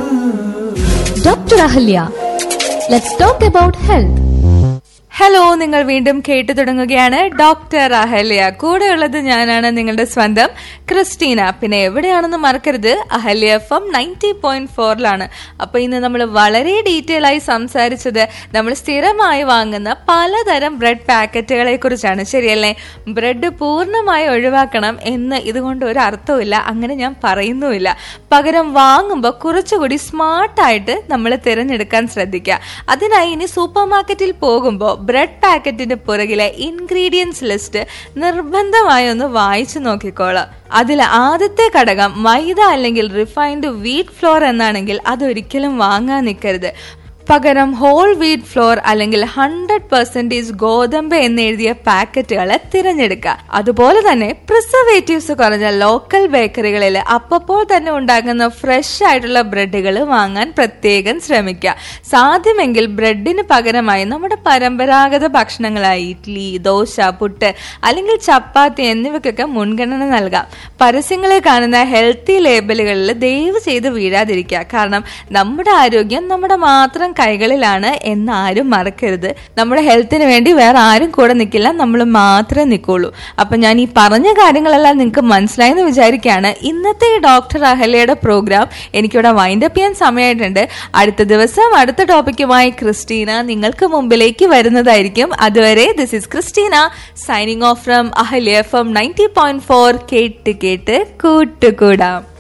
Dr. Ahalya. Let's talk about health. Hello നിങ്ങൾ വീണ്ടും കേട്ടു തുടങ്ങുകയാണ് ഡോക്ടർ അഹല്യ കൂടെയുള്ളത് ഞാനാണ് നിങ്ങളുടെ സ്വന്തം ക്രിസ്റ്റീന പിന്നെ എവിടെയാണെന്ന് മറക്കരുത് Ahalya F M ninety point ഫോറിലാണ് അപ്പൊ ഇന്ന് നമ്മൾ വളരെ ഡീറ്റെയിൽ ആയി സംസാരിച്ചത് നമ്മൾ സ്ഥിരമായി വാങ്ങുന്ന പലതരം ബ്രെഡ് പാക്കറ്റുകളെ കുറിച്ചാണ് ശരിയല്ലേ ബ്രെഡ് പൂർണ്ണമായി ഒഴിവാക്കണം എന്ന് ഇതുകൊണ്ട് ഒരു അർത്ഥമില്ല അങ്ങനെ ഞാൻ പറയുന്നുമില്ല പകരം വാങ്ങുമ്പോൾ കുറച്ചുകൂടി സ്മാർട്ടായിട്ട് നമ്മൾ തിരഞ്ഞെടുക്കാൻ ശ്രദ്ധിക്കുക അതിനായി ഇനി സൂപ്പർ മാർക്കറ്റിൽ പോകുമ്പോൾ ബ്രെഡ് പാക്കറ്റിന്റെ പുറകിലെ ഇൻഗ്രീഡിയൻസ് ലിസ്റ്റ് നിർബന്ധമായി ഒന്ന് വായിച്ചു നോക്കിക്കോളാം അതിൽ ആദ്യത്തെ ഘടകം മൈദ അല്ലെങ്കിൽ റിഫൈൻഡ് വീറ്റ് ഫ്ലോർ എന്നാണെങ്കിൽ അതൊരിക്കലും വാങ്ങാൻ നിൽക്കരുത് പകരം ഹോൾ വീറ്റ് ഫ്ലോർ അല്ലെങ്കിൽ ഹൺഡ്രഡ് പെർസെന്റേജ് ഗോതമ്പ് എന്ന് എഴുതിയ പാക്കറ്റുകളെ തിരഞ്ഞെടുക്കുക അതുപോലെ തന്നെ പ്രിസർവേറ്റീവ്സ് കുറഞ്ഞ ലോക്കൽ ബേക്കറികളിൽ അപ്പപ്പോൾ തന്നെ ഉണ്ടാകുന്ന ഫ്രഷ് ആയിട്ടുള്ള ബ്രെഡുകൾ വാങ്ങാൻ പ്രത്യേകം ശ്രമിക്കുക സാധ്യമെങ്കിൽ ബ്രെഡിന് പകരമായി നമ്മുടെ പരമ്പരാഗത ഭക്ഷണങ്ങളായ ഇഡ്ലി ദോശ പുട്ട് അല്ലെങ്കിൽ ചപ്പാത്തി എന്നിവയ്ക്കൊക്കെ മുൻഗണന നൽകാം പരസ്യങ്ങളിൽ കാണുന്ന ഹെൽത്തി ലേബലുകളിൽ ദയവ് ചെയ്ത് വീഴാതിരിക്കുക കാരണം നമ്മുടെ ആരോഗ്യം നമ്മുടെ മാത്രം കൈകളിലാണ് എന്ന് ആരും മറക്കരുത് നമ്മുടെ ഹെൽത്തിന് വേണ്ടി വേറെ ആരും കൂടെ നിൽക്കില്ല നമ്മൾ മാത്രമേ നിൽക്കുള്ളൂ അപ്പൊ ഞാൻ ഈ പറഞ്ഞ കാര്യങ്ങളെല്ലാം നിങ്ങൾക്ക് മനസ്സിലായെന്ന് വിചാരിക്കുകയാണ് ഇന്നത്തെ ഈ ഡോക്ടർ അഹലയുടെ പ്രോഗ്രാം എനിക്കിവിടെ വൈൻഡ് അപ്പ് ചെയ്യാൻ സമയമായിട്ടുണ്ട് അടുത്ത ദിവസം അടുത്ത ടോപ്പിക്കുമായി ക്രിസ്റ്റീന നിങ്ങൾക്ക് മുമ്പിലേക്ക് വരുന്നതായിരിക്കും അതുവരെ this is Christina signing off from Ahalya F M ninety point four കേട്ട് കേട്ട് കൂട്ടുകൂടാം